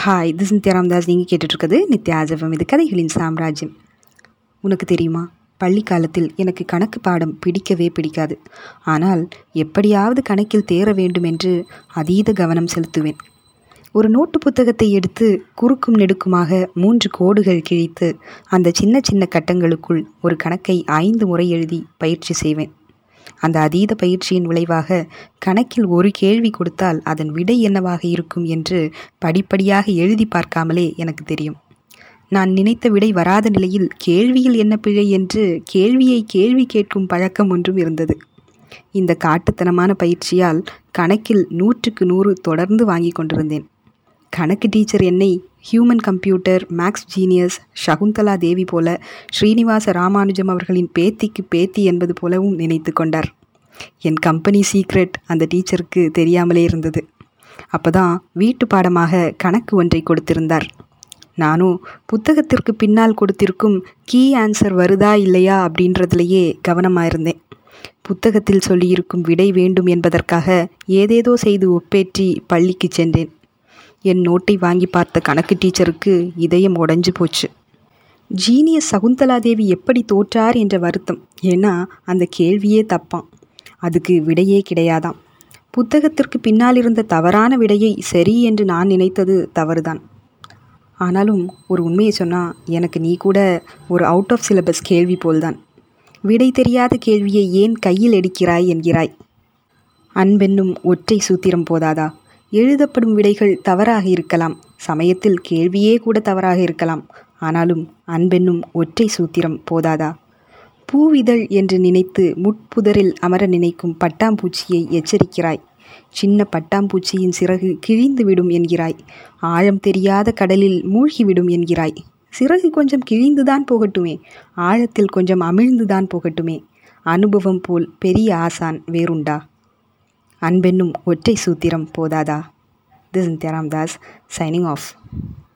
hi this Nithya Ramdas நீங்கள் கேட்டுட்ருக்குது நித்யா ஆஜவம் இது கதைகளின் சாம்ராஜ்யம் உனக்கு தெரியுமா பள்ளி காலத்தில் எனக்கு கணக்கு பாடம் பிடிக்கவே பிடிக்காது ஆனால் எப்படியாவது கணக்கில் தேர வேண்டும் என்று அதீத கவனம் செலுத்துவேன் ஒரு நோட்டு புத்தகத்தை எடுத்து குறுக்கும் நெடுக்குமாக மூன்று கோடுகள் கிழித்து அந்த சின்ன சின்ன கட்டங்களுக்குள் ஒரு கணக்கை ஐந்து முறை எழுதி பயிற்சி செய்வேன் அந்த அதீத பயிற்சியின் விளைவாக கணக்கில் ஒரு கேள்வி கொடுத்தால் அதன் விடை என்னவாக இருக்கும் என்று படிப்படியாக எழுதி பார்க்காமலே எனக்கு தெரியும் நான் நினைத்த விடை வராத நிலையில் கேள்வியில் என்ன பிழை என்று கேள்வியை கேள்வி கேட்கும் பழக்கம் ஒன்றும் இருந்தது இந்த காட்டுத்தனமான பயிற்சியால் கணக்கில் நூற்றுக்கு நூறு தொடர்ந்து வாங்கி கொண்டிருந்தேன் கணக்கு டீச்சர் என்னை human computer maths genius Shakuntala Devi போல ஸ்ரீனிவாச ராமானுஜம் அவர்களின் பேத்திக்கு பேத்தி என்பது போலவும் நினைத்து கொண்டார் என் கம்பெனி சீக்ரெட் அந்த டீச்சருக்கு தெரியாமலே இருந்தது அப்போதான் வீட்டு பாடமாக கணக்கு ஒன்றை கொடுத்திருந்தார் நானும் புத்தகத்திற்கு பின்னால் கொடுத்திருக்கும் கீ ஆன்சர் வருதா இல்லையா அப்படின்றதுலையே கவனமாக இருந்தேன் புத்தகத்தில் சொல்லியிருக்கும் விடை வேண்டும் என்பதற்காக ஏதேதோ செய்து ஒப்பேற்றி பள்ளிக்கு சென்றேன் என் நோட்டை வாங்கி பார்த்த கணக்கு டீச்சருக்கு இதயம் உடைஞ்சு போச்சு ஜீனியஸ் சகுந்தலாதேவி எப்படி தோற்றார் என்ற வருத்தம் ஏன்னா அந்த கேள்வியே தப்பான் அதுக்கு விடையே கிடையாதாம் புத்தகத்திற்கு பின்னால் இருந்த தவறான விடையை சரி என்று நான் நினைத்தது தவறுதான் ஆனாலும் ஒரு உண்மையை சொன்னால் எனக்கு நீ கூட ஒரு அவுட் ஆஃப் சிலபஸ் கேள்வி போல்தான் விடை தெரியாத கேள்வியை ஏன் கையில் எடுக்கிறாய் என்கிறாய் அன்பென்னும் ஒற்றை சூத்திரம் போதாதா எழுதப்படும் விடைகள் தவறாக இருக்கலாம் சமயத்தில் கேள்வியே கூட தவறாக இருக்கலாம் ஆனாலும் அன்பென்னும் ஒற்றை சூத்திரம் போதாதா பூவிதழ் என்று நினைத்து முட்புதரில் அமர நினைக்கும் பட்டாம்பூச்சியை எச்சரிக்கிறாய் சின்ன பட்டாம்பூச்சியின் சிறகு கிழிந்துவிடும் என்கிறாய் ஆழம் தெரியாத கடலில் மூழ்கிவிடும் என்கிறாய் சிறகு கொஞ்சம் கிழிந்துதான் போகட்டுமே ஆழத்தில் கொஞ்சம் அமிழ்ந்துதான் போகட்டுமே அனுபவம் போல் பெரிய ஆசான் வேறுண்டா அன்பென்னும் ஒற்றை சூத்திரம் போதாதா this Nithyaram Das signing of